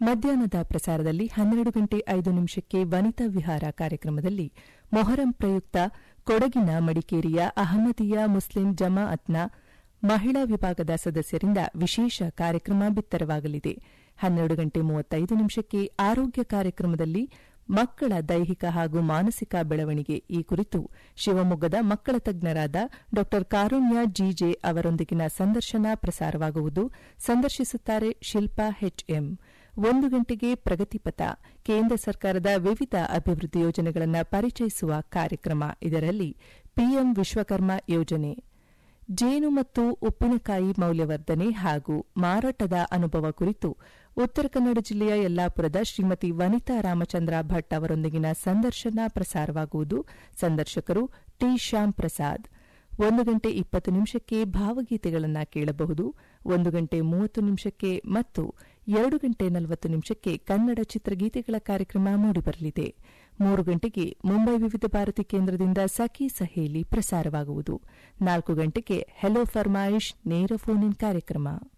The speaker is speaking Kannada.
ಮಧ್ಯಾಹ್ನದ ಪ್ರಸಾರದಲ್ಲಿ ಹನ್ನೆರಡು ಗಂಟೆ ಐದು ನಿಮಿಷಕ್ಕೆ ವನಿತಾ ವಿಹಾರ ಕಾರ್ಯಕ್ರಮದಲ್ಲಿ ಮೊಹರಂ ಪ್ರಯುಕ್ತ ಕೊಡಗಿನ ಮಡಿಕೇರಿಯ ಅಹಮದಿಯಾ ಮುಸ್ಲಿಂ ಜಮಾಅತ್ನ ಮಹಿಳಾ ವಿಭಾಗದ ಸದಸ್ಯರಿಂದ ವಿಶೇಷ ಕಾರ್ಯಕ್ರಮ ಬಿತ್ತರವಾಗಲಿದೆ ಹನ್ನೆರಡು ಗಂಟೆ ಮೂವತ್ತೈದು ನಿಮಿಷಕ್ಕೆ ಆರೋಗ್ಯ ಕಾರ್ಯಕ್ರಮದಲ್ಲಿ ಮಕ್ಕಳ ದೈಹಿಕ ಹಾಗೂ ಮಾನಸಿಕ ಬೆಳವಣಿಗೆ ಈ ಕುರಿತು ಶಿವಮೊಗ್ಗದ ಮಕ್ಕಳ ತಜ್ಞರಾದ ಡಾ ಕಾರುಣ್ಯ ಜಿಜೆ ಅವರೊಂದಿಗಿನ ಸಂದರ್ಶನ ಪ್ರಸಾರವಾಗುವುದು ಸಂದರ್ಶಿಸುತ್ತಾರೆ ಶಿಲ್ಪಾ ಎಚ್ಎಂ ಒಂದು ಗಂಟೆಗೆ ಪ್ರಗತಿಪಥ ಕೇಂದ್ರ ಸರ್ಕಾರದ ವಿವಿಧ ಅಭಿವೃದ್ಧಿ ಯೋಜನೆಗಳನ್ನು ಪರಿಚಯಿಸುವ ಕಾರ್ಯಕ್ರಮ ಇದರಲ್ಲಿ ಪಿಎಂ ವಿಶ್ವಕರ್ಮ ಯೋಜನೆ ಜೇನು ಮತ್ತು ಉಪ್ಪಿನಕಾಯಿ ಮೌಲ್ಯವರ್ಧನೆ ಹಾಗೂ ಮಾರಾಟದ ಅನುಭವ ಕುರಿತು ಉತ್ತರ ಕನ್ನಡ ಜಿಲ್ಲೆಯ ಯಲ್ಲಾಪುರದ ಶ್ರೀಮತಿ ವನಿತಾ ರಾಮಚಂದ್ರ ಭಟ್ ಅವರೊಂದಿಗಿನ ಸಂದರ್ಶನ ಪ್ರಸಾರವಾಗುವುದು ಸಂದರ್ಶಕರು ಟಿ ಶ್ಯಾಮ್ ಪ್ರಸಾದ್ ಒಂದು ಗಂಟೆ ಇಪ್ಪತ್ತು ನಿಮಿಷಕ್ಕೆ ಭಾವಗೀತೆಗಳನ್ನು ಕೇಳಬಹುದು ಒಂದು ಗಂಟೆ ಮೂವತ್ತು ನಿಮಿಷಕ್ಕೆ ಮತ್ತು ಎರಡು ಗಂಟೆ ನಲವತ್ತು ನಿಮಿಷಕ್ಕೆ ಕನ್ನಡ ಚಿತ್ರಗೀತೆಗಳ ಕಾರ್ಯಕ್ರಮ ಮೂಡಿಬರಲಿದೆ ಮೂರು ಗಂಟೆಗೆ ಮುಂಬೈ ವಿವಿಧ ಭಾರತಿ ಕೇಂದ್ರದಿಂದ ಸಖಿ ಸಹೇಲಿ ಪ್ರಸಾರವಾಗುವುದು ನಾಲ್ಕು ಗಂಟೆಗೆ ಹೆಲೋ ಫರ್ಮಾಯಿಶ್ ನೇರ ಫೋನ್ ಇನ್ ಕಾರ್ಯಕ್ರಮ